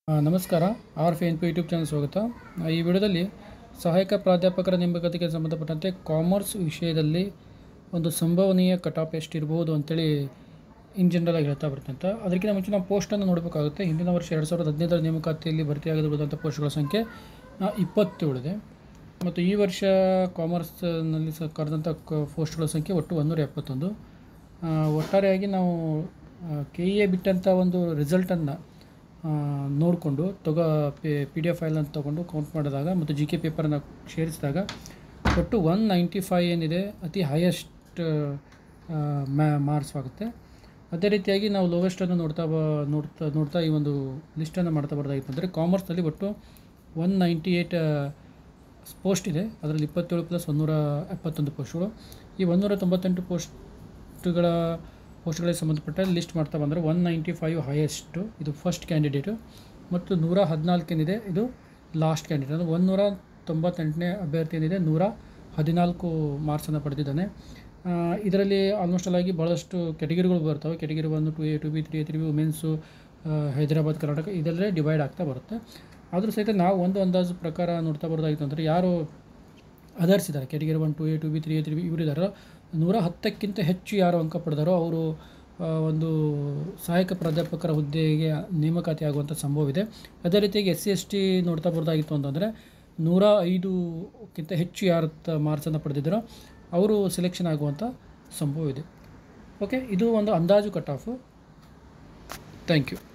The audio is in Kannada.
ಆ, ನಮಸ್ಕಾರ R F N P YouTube channel ಸ್ವಾಗತ ಆ, ಈ ವಿಡಿಯೋದಲ್ಲಿ ಸಹಾಯಕ ಪ್ರಾಧ್ಯಾಪಕರ ನೇಮಕಾತಿಗೆ ಸಂಬಂಧಪಟ್ಟಂತೆ ಕಾಮರ್ಸ್ ವಿಷಯದಲ್ಲಿ ಒಂದು ಸಂಭವನೀಯ ಕಟಾಪ್ ಎಷ್ಟಿರ್ಬೋದು ಅಂತೇಳಿ ಇನ್ ಜನರಲ್ ಆಗಿ ಹೇಳ್ತಾ ಬರ್ತಂತ ಅದಕ್ಕಿಂತ ಮುಂಚೆ ನಾವು ಪೋಸ್ಟನ್ನು ನೋಡಬೇಕಾಗುತ್ತೆ ಹಿಂದಿನ ವರ್ಷ ಎರಡು ಸಾವಿರದ ಹದಿನೈದರ ನೇಮಕಾತಿಯಲ್ಲಿ ಭರ್ತಿಯಾಗಿರುವಂಥ ಪೋಸ್ಟ್ಗಳ ಸಂಖ್ಯೆ ಆ, ಇಪ್ಪತ್ತೇಳು ಇದೆ ಮತ್ತು ಈ ವರ್ಷ ಕಾಮರ್ಸ್ನಲ್ಲಿ ಸ ಕರೆದಂಥ ಕ- ಪೋಸ್ಟ್ಗಳ ಸಂಖ್ಯೆ ಒಟ್ಟು ಒಂದೂರ ಎಪ್ಪತ್ತೊಂದು ಆ, ಒಟ್ಟಾರೆಯಾಗಿ ನಾವು ಕೆ ಇ ಎ ಬಿಟ್ಟಂಥ ಒಂದು ರಿಸಲ್ಟನ್ನು ನೋಡಿಕೊಂಡು ತಗೋ ಪಿ ಪಿ ಡಿ ಎಫ್ ಫೈಲನ್ನು ತೊಗೊಂಡು ಕೌಂಟ್ ಮಾಡಿದಾಗ ಮತ್ತು ಜಿ ಕೆ ಪೇಪರನ್ನು ಸೇರಿಸಿದಾಗ ಒಟ್ಟು ಒನ್ ನೈಂಟಿ ಫೈ ಏನಿದೆ ಅತಿ ಹೈಯೆಸ್ಟ್ ಮ್ಯಾ ಮಾರ್ಕ್ಸ್ ಆಗುತ್ತೆ ಅದೇ ರೀತಿಯಾಗಿ ನಾವು ಲೋವೆಸ್ಟನ್ನು ನೋಡ್ತಾ ಬ ನೋಡ್ತಾ ನೋಡ್ತಾ ಈ ಒಂದು ಲಿಸ್ಟನ್ನು ಮಾಡ್ತಾ ಬರ್ದಾಗಿತ್ತು ಅಂದರೆ ಕಾಮರ್ಸ್ನಲ್ಲಿ ಒಟ್ಟು ಒನ್ ನೈಂಟಿ ಏಯ್ಟ್ ಪೋಸ್ಟ್ ಇದೆ ಅದರಲ್ಲಿ ಇಪ್ಪತ್ತೇಳು ಪ್ಲಸ್ ಒಂದೂರ ಎಪ್ಪತ್ತೊಂದು ಪೋಸ್ಟ್ಗಳು ಈ ಒಂದೂರ ತೊಂಬತ್ತೆಂಟು ಪೋಸ್ಟ್ಗಳ ಪೋಸ್ಟ್ಗಳಿಗೆ ಸಂಬಂಧಪಟ್ಟ ಲಿಸ್ಟ್ ಮಾಡ್ತಾ ಬಂದರೆ ಒನ್ ನೈಂಟಿ ಫೈವ್ ಹೈಯೆಸ್ಟು ಇದು ಫಸ್ಟ್ ಕ್ಯಾಂಡಿಡೇಟು ಮತ್ತು ನೂರ ಹದಿನಾಲ್ಕೇನಿದೆ ಇದು ಲಾಸ್ಟ್ ಕ್ಯಾಂಡಿಡೇಟ್ ಅಂದರೆ ಒಂದೂರ ತೊಂಬತ್ತೆಂಟನೇ ಅಭ್ಯರ್ಥಿ ಏನಿದೆ ನೂರ ಹದಿನಾಲ್ಕು ಮಾರ್ಕ್ಸನ್ನು ಪಡೆದಿದ್ದಾನೆ ಆ, ಇದರಲ್ಲಿ ಆಲ್ಮೋಸ್ಟ್ ಆಗಿ ಭಾಳಷ್ಟು ಕೆಟಗಿರಿಗಳು ಬರ್ತವೆ ಕೆಟಗಿರಿ ಒಂದು two A two B three A three B women's Hyderabad Karnataka ಇದೆಲ್ಲೇ ಡಿವೈಡ್ ಆಗ್ತಾ ಬರುತ್ತೆ ಆದರೂ ಸಹಿತ ನಾವು ಒಂದು ಅಂದಾಜು ಪ್ರಕಾರ ನೋಡ್ತಾ ಬರೋದಾಗಿತ್ತು ಅಂದರೆ ಯಾರು ಅದರ್ಸ್ ಇದ್ದಾರೆ category one two A two B three A three B ಇವರಿದ್ದಾರೆ ನೂರ ಹತ್ತಕ್ಕಿಂತ ಹೆಚ್ಚು ಯಾರು ಅಂಕ ಪಡೆದಾರೋ ಅವರು ಆ, ಒಂದು ಸಹಾಯಕ ಪ್ರಾಧ್ಯಾಪಕರ ಹುದ್ದೆಗೆ ನೇಮಕಾತಿ ಆಗುವಂಥ ಸಂಭವ ಇದೆ ಅದೇ ರೀತಿಯಾಗಿ ಎಸ್ ಸಿ ಎಸ್ ಟಿ ನೋಡ್ತಾ ಬರೋದಾಗಿತ್ತು ಅಂತಂದರೆ ನೂರ ಐದುಕ್ಕಿಂತ ಹೆಚ್ಚು ಯಾರು ಮಾರ್ಕ್ಸನ್ನು ಪಡೆದಿದ್ದಾರೋ ಅವರು ಸೆಲೆಕ್ಷನ್ ಆಗುವಂಥ ಸಂಭವ ಇದೆ ಓಕೆ ಇದು ಒಂದು ಅಂದಾಜು ಕಟ್ ಆಫು ಥ್ಯಾಂಕ್ ಯು